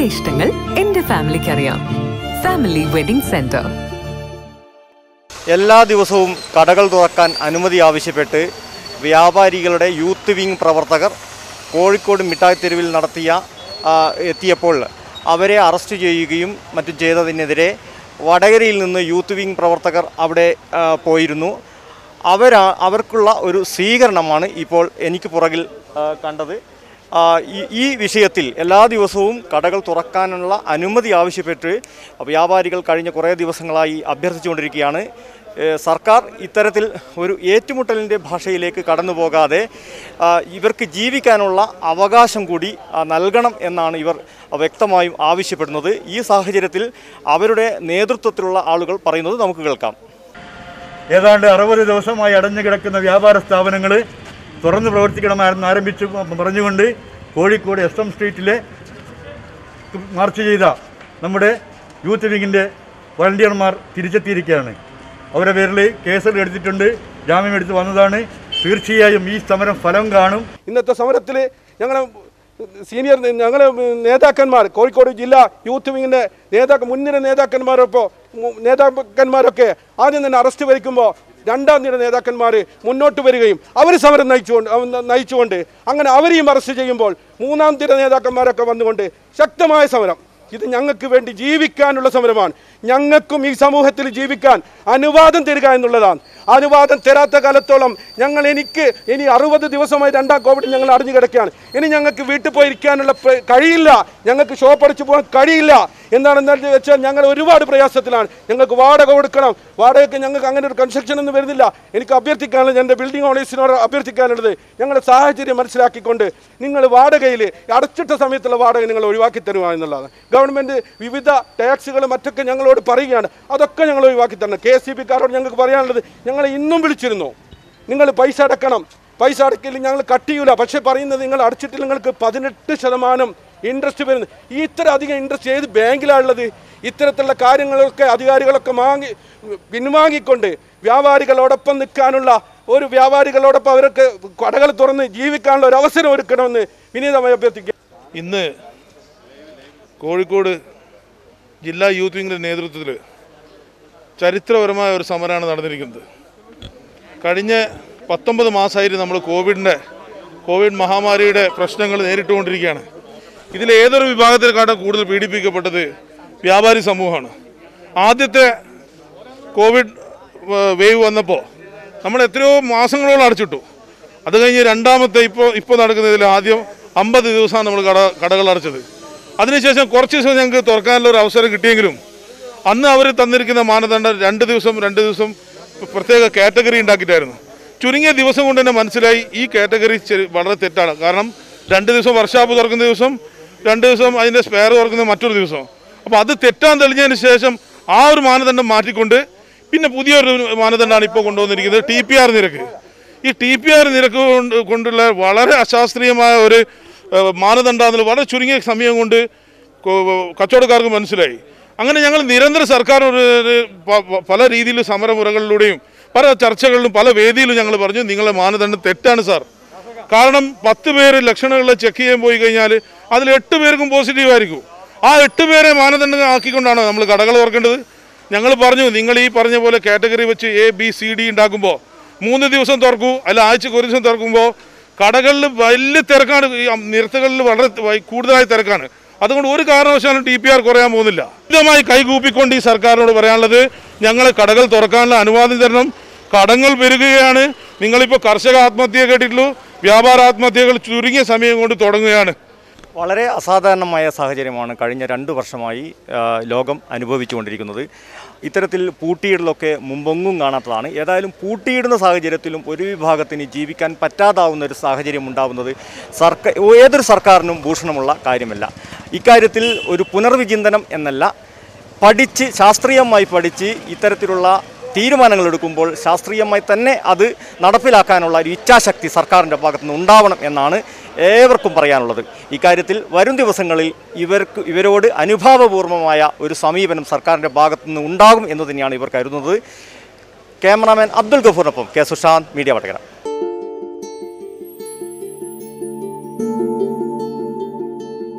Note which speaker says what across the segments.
Speaker 1: എന്റെ ഇഷ്ടങ്ങൾ എന്റെ ഫാമിലിക്ക് അറിയാം ഫാമിലി വെഡിംഗ് സെന്റർ
Speaker 2: എല്ലാ ദിവസവും കടകൾ തുറക്കാൻ അനുമതി ആവശ്യപ്പെട്ട് വ്യാപാരികളുടെ യൂത്ത് വിങ് പ്രവർത്തകർ കോഴിക്കോട് മിഠായി തെരുവിൽ നടത്തിയ ആ, എത്തിയപ്പോൾ അവരെ അറസ്റ്റ് ചെയ്യുകയും മറ്റും ചെയ്തതിനെതിരെ വടകരയിൽ നിന്ന് യൂത്ത് വിങ് പ്രവർത്തകർ അവിടെ ആ, പോയിരുന്നു അവരാ അവർക്കുള്ള ഒരു സ്വീകരണമാണ് ഇപ്പോൾ എനിക്ക് പുറകിൽ ആ, കണ്ടത് ആ, ഈ- ഈ വിഷയത്തിൽ എല്ലാ ദിവസവും കടകൾ തുറക്കാനുള്ള അനുമതി ആവശ്യപ്പെട്ട് വ്യാപാരികൾ കഴിഞ്ഞ കുറേ ദിവസങ്ങളായി അഭ്യർത്ഥിച്ചുകൊണ്ടിരിക്കുകയാണ് ഏ, സർക്കാർ ഇത്തരത്തിൽ ഒരു ഏറ്റുമുട്ടലിൻ്റെ ഭാഷയിലേക്ക് കടന്നു പോകാതെ ആ, ഇവർക്ക് ജീവിക്കാനുള്ള അവകാശം കൂടി ആ, നൽകണം എന്നാണ് ഇവർ വ്യക്തമായും ആവശ്യപ്പെടുന്നത് ഈ സാഹചര്യത്തിൽ അവരുടെ നേതൃത്വത്തിലുള്ള ആളുകൾ പറയുന്നത് നമുക്ക് കേൾക്കാം
Speaker 3: ഏതാണ്ട് അറുപത് ദിവസമായി അടഞ്ഞു കിടക്കുന്ന വ്യാപാര സ്ഥാപനങ്ങൾ തുറന്ന് പ്രവർത്തിക്കണമെന്ന് ആരംഭിച്ചു പറഞ്ഞുകൊണ്ട് കോഴിക്കോട് എസ് എം സ്ട്രീറ്റിലെ മാർച്ച് ചെയ്ത നമ്മുടെ യൂത്ത് വിങ്ങിൻ്റെ വളണ്ടിയർമാർ തിരിച്ചെത്തിയിരിക്കുകയാണ് അവരുടെ പേരിൽ കേസുകൾ എടുത്തിട്ടുണ്ട് ജാമ്യം എടുത്ത് വന്നതാണ് തീർച്ചയായും ഈ സമരം ഫലം കാണും
Speaker 4: ഇന്നത്തെ സമരത്തിൽ ഞങ്ങൾ സീനിയർ ഞങ്ങൾ നേതാക്കന്മാർ കോഴിക്കോട് ജില്ലാ യൂത്ത് വിങ്ങിൻ്റെ നേതാക്കൾ മുൻനിര നേതാക്കന്മാരൊപ്പോൾ നേതാക്കന്മാരൊക്കെ ആദ്യം തന്നെ അറസ്റ്റ് വരിക്കുമ്പോൾ രണ്ടാം നിര നേതാക്കന്മാർ മുന്നോട്ട് വരികയും അവർ സമരം നയിച്ചുകൊണ്ട് അവ- നയിച്ചുകൊണ്ട് അങ്ങനെ അവരെയും അറസ്റ്റ് ചെയ്യുമ്പോൾ മൂന്നാം നിര നേതാക്കന്മാരൊക്കെ വന്നുകൊണ്ട് ശക്തമായ സമരം ഇത് ഞങ്ങൾക്ക് വേണ്ടി ജീവിക്കാനുള്ള സമരമാണ് ഞങ്ങൾക്കും ഈ സമൂഹത്തിൽ ജീവിക്കാൻ അനുവാദം തരിക എന്നുള്ളതാണ് അനുവാദം തരാത്ത കാലത്തോളം ഞങ്ങൾ എനിക്ക് ഇനി അറുപത് ദിവസമായി രണ്ടാം കോവിഡ് ഞങ്ങൾ അടഞ്ഞു കിടക്കുകയാണ് ഇനി ഞങ്ങൾക്ക് വീട്ടിൽ പോയി ഇരിക്കാനുള്ള പ്ര- കഴിയില്ല ഞങ്ങൾക്ക് ഷോപ്പ് അടിച്ചു പോകാൻ കഴിയില്ല എന്താണെന്ന് വെച്ചാൽ ഞങ്ങൾ ഒരുപാട് പ്രയാസത്തിലാണ് ഞങ്ങൾക്ക് വാടക കൊടുക്കണം വാടകയ്ക്ക് ഞങ്ങൾക്ക് അങ്ങനെ ഒരു കൺസ്ട്രക്ഷൻ ഒന്നും വരുന്നില്ല എനിക്ക് അഭ്യർത്ഥിക്കാനുള്ളത് എൻ്റെ ബിൽഡിംഗ് ഓണേഴ്സിനോട് അഭ്യർത്ഥിക്കാനുള്ളത് ഞങ്ങളുടെ സാഹചര്യം മനസ്സിലാക്കിക്കൊണ്ട് നിങ്ങൾ വാടകയിൽ അടച്ചിട്ട സമയത്തുള്ള വാടക നിങ്ങൾ ഒഴിവാക്കി തരുക എന്നുള്ളതാണ് ഗവൺമെൻറ് വിവിധ ടാക്സുകൾ മറ്റൊക്കെ ഞങ്ങളോട് പറയുകയാണ് അതൊക്കെ ഞങ്ങൾ ഒഴിവാക്കി തരണം കെ എസ് സി ബിക്കാരോട് ഞങ്ങൾക്ക് പറയാനുള്ളത് ഞങ്ങൾ ഇന്നും വിളിച്ചിരുന്നു നിങ്ങൾ പൈസ അടക്കണം പൈസ അടക്കില്ല ഞങ്ങൾ കട്ട് ചെയ്യൂല പക്ഷേ പറയുന്നത് നിങ്ങൾ അടച്ചിട്ടില്ല നിങ്ങൾക്ക് പതിനെട്ട് ശതമാനം ഇൻട്രസ്റ്റ് വരുന്നത് ഈ ഇത്ര അധികം ഇൻട്രസ്റ്റ് ഏത് ബാങ്കിലാണുള്ളത് ഇത്തരത്തിലുള്ള കാര്യങ്ങളൊക്കെ അധികാരികളൊക്കെ വാങ്ങി പിൻവാങ്ങിക്കൊണ്ട് വ്യാപാരികളോടൊപ്പം നിൽക്കാനുള്ള ഒരു വ്യാപാരികളോടൊപ്പം അവരൊക്കെ കടകൾ തുറന്ന് ജീവിക്കാനുള്ള ഒരു അവസരം ഒരുക്കണമെന്ന് വിനീതമായി അഭ്യർത്ഥിക്കുക
Speaker 5: ഇന്ന് കോഴിക്കോട് ജില്ലാ യൂത്ത് വിങ്ങിൻ്റെ നേതൃത്വത്തിൽ ചരിത്രപരമായ ഒരു സമരമാണ് നടന്നിരിക്കുന്നത് കഴിഞ്ഞ പത്തൊമ്പത് മാസമായിട്ട് നമ്മൾ കോവിഡിൻ്റെ കോവിഡ് മഹാമാരിയുടെ പ്രശ്നങ്ങൾ നേരിട്ടുകൊണ്ടിരിക്കുകയാണ് ഇതിൽ ഏതൊരു വിഭാഗത്തിനെക്കാട്ടും കൂടുതൽ പീഡിപ്പിക്കപ്പെട്ടത് വ്യാപാരി സമൂഹമാണ് ആദ്യത്തെ കോവിഡ് ഏഹ്, വേവ് വന്നപ്പോൾ നമ്മൾ എത്രയോ മാസങ്ങളോളം അടച്ചിട്ടു അത് കഴിഞ്ഞ് രണ്ടാമത്തെ ഇപ്പോൾ ഇപ്പോൾ നടക്കുന്നതിൽ ആദ്യം അമ്പത് ദിവസമാണ് നമ്മൾ കട കടകൾ അടച്ചത് അതിനുശേഷം കുറച്ച് ദിവസം ഞങ്ങൾക്ക് തുറക്കാനുള്ള ഒരു അവസരം കിട്ടിയെങ്കിലും അന്ന് അവർ തന്നിരിക്കുന്ന മാനദണ്ഡം രണ്ട് ദിവസം രണ്ട് ദിവസം പ്രത്യേക കാറ്റഗറി ഉണ്ടാക്കിയിട്ടായിരുന്നു ചുരുങ്ങിയ ദിവസം കൊണ്ട് തന്നെ മനസ്സിലായി ഈ കാറ്റഗറി ചെറി- വളരെ തെറ്റാണ് കാരണം രണ്ട് ദിവസം വർഷാപ്പ് തുറക്കുന്ന ദിവസം രണ്ട് ദിവസം അതിൻ്റെ സ്പെയർ തുറക്കുന്ന മറ്റൊരു ദിവസം അപ്പോൾ അത് തെറ്റാൻ തെളിഞ്ഞതിന് ശേഷം ആ ഒരു മാനദണ്ഡം മാറ്റിക്കൊണ്ട് പിന്നെ പുതിയൊരു മാനദണ്ഡമാണ് ഇപ്പോൾ കൊണ്ടുവന്നിരിക്കുന്നത് ടി പി ആർ നിരക്ക് ഈ ടി പി ആർ നിരക്ക് കൊണ്ട് കൊണ്ടുള്ള വളരെ അശാസ്ത്രീയമായ ഒരു ഏഹ്, മാനദണ്ഡമാണെന്ന് വളരെ ചുരുങ്ങിയ സമയം കൊണ്ട് കൊ- കച്ചവടക്കാർക്ക് മനസ്സിലായി അങ്ങനെ ഞങ്ങൾ നിരന്തരം സർക്കാരിനോട് ഒരു പ- പ- പല രീതിയിൽ സമരമുറകളിലൂടെയും പല ചർച്ചകളിലും പല വേദിയിലും ഞങ്ങൾ പറഞ്ഞു നിങ്ങളുടെ മാനദണ്ഡം തെറ്റാണ് സാർ കാരണം പത്ത് പേര് ലക്ഷണങ്ങൾ ചെക്ക് ചെയ്യാൻ പോയി കഴിഞ്ഞാൽ അതിൽ എട്ട് പേർക്കും പോസിറ്റീവ് ആയിരിക്കും ആ എട്ട് പേരെ മാനദണ്ഡം ആക്കിക്കൊണ്ടാണോ നമ്മൾ കടകൾ തുറക്കേണ്ടത് ഞങ്ങൾ പറഞ്ഞു നിങ്ങൾ ഈ പറഞ്ഞ പോലെ കാറ്റഗറി വെച്ച് എ ബി സി ഡി ഉണ്ടാക്കുമ്പോൾ മൂന്ന് ദിവസം തുറക്കൂ അല്ല ആഴ്ചക്ക് ഒരു ദിവസം തുറക്കുമ്പോൾ കടകളിൽ വലിയ തിരക്കാണ് ഈ നിരത്തുകളിൽ വളരെ വൈ- കൂടുതലായി തിരക്കാണ് അതുകൊണ്ട് ഒരു കാരണവശാലും ടി പി ആർ കുറയാൻ പോകുന്നില്ല ഇതുമായി കൈകൂപ്പിക്കൊണ്ട് ഈ സർക്കാരിനോട് പറയാനുള്ളത് ഞങ്ങൾ കടകൾ തുറക്കാനുള്ള അനുവാദം തരണം കടങ്ങൾ പെരുകുകയാണ് നിങ്ങളിപ്പോൾ കർഷക ആത്മഹത്യ കേട്ടിട്ടുള്ളൂ വ്യാപാര ആത്മഹത്യകൾ ചുരുങ്ങിയ സമയം കൊണ്ട് തുടങ്ങുകയാണ്
Speaker 2: വളരെ അസാധാരണമായ സാഹചര്യമാണ് കഴിഞ്ഞ രണ്ട് വർഷമായി ആ, ലോകം അനുഭവിച്ചുകൊണ്ടിരിക്കുന്നത് ഇത്തരത്തിൽ പൂട്ടിയിടലൊക്കെ മുമ്പൊങ്ങും കാണാത്തതാണ് ഏതായാലും പൂട്ടിയിടുന്ന സാഹചര്യത്തിലും ഒരു വിഭാഗത്തിന് ജീവിക്കാൻ പറ്റാതാവുന്ന ഒരു സാഹചര്യം ഉണ്ടാവുന്നത് സർക്കാർ ഏതൊരു സർക്കാരിനും ഭൂഷണമുള്ള കാര്യമല്ല ഇക്കാര്യത്തിൽ ഒരു പുനർവിചിന്തനം എന്നല്ല പഠിച്ച് ശാസ്ത്രീയമായി പഠിച്ച് ഇത്തരത്തിലുള്ള തീരുമാനങ്ങൾ എടുക്കുമ്പോൾ ശാസ്ത്രീയമായി തന്നെ അത് നടപ്പിലാക്കാനുള്ള ഒരു ഇച്ഛാശക്തി സർക്കാരിൻ്റെ ഭാഗത്തു നിന്ന് ഉണ്ടാവണം എന്നാണ് ഏവർക്കും പറയാനുള്ളത് ഇക്കാര്യത്തിൽ വരും ദിവസങ്ങളിൽ ഇവർക്ക് ഇവരോട് അനുഭാവപൂർവമായ ഒരു സമീപനം സർക്കാരിൻ്റെ ഭാഗത്തു നിന്ന് ഉണ്ടാകും എന്ന് തന്നെയാണ് ഇവർ കരുതുന്നത് ക്യാമറാമാൻ അബ്ദുൽ ഗഫൂറിനൊപ്പം കെ സുശാന്ത് മീഡിയ വടകര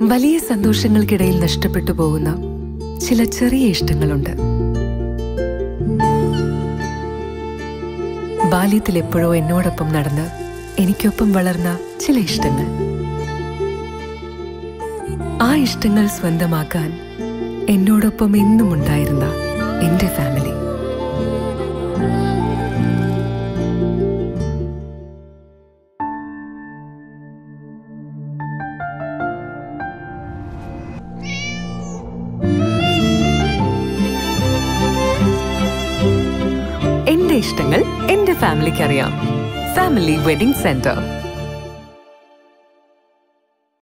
Speaker 1: വലിയ സന്തോഷങ്ങൾക്കിടയിൽ നഷ്ടപ്പെട്ടു പോകുന്ന ചില ചെറിയ ഇഷ്ടങ്ങളുണ്ട് ബാല്യത്തിൽ എപ്പോഴോ എന്നോടൊപ്പം നടന്ന് എനിക്കൊപ്പം വളർന്ന ചില ഇഷ്ടങ്ങൾ ആ ഇഷ്ടങ്ങൾ സ്വന്തമാക്കാൻ എന്നോടൊപ്പം എന്നും ഉണ്ടായിരുന്ന എന്റെ ഫാമിലി എന്റെ ഇഷ്ടങ്ങൾ എന്റെ ഫാമിലിക്ക് അറിയാം ഫാമിലി വെഡിംഗ് സെന്റർ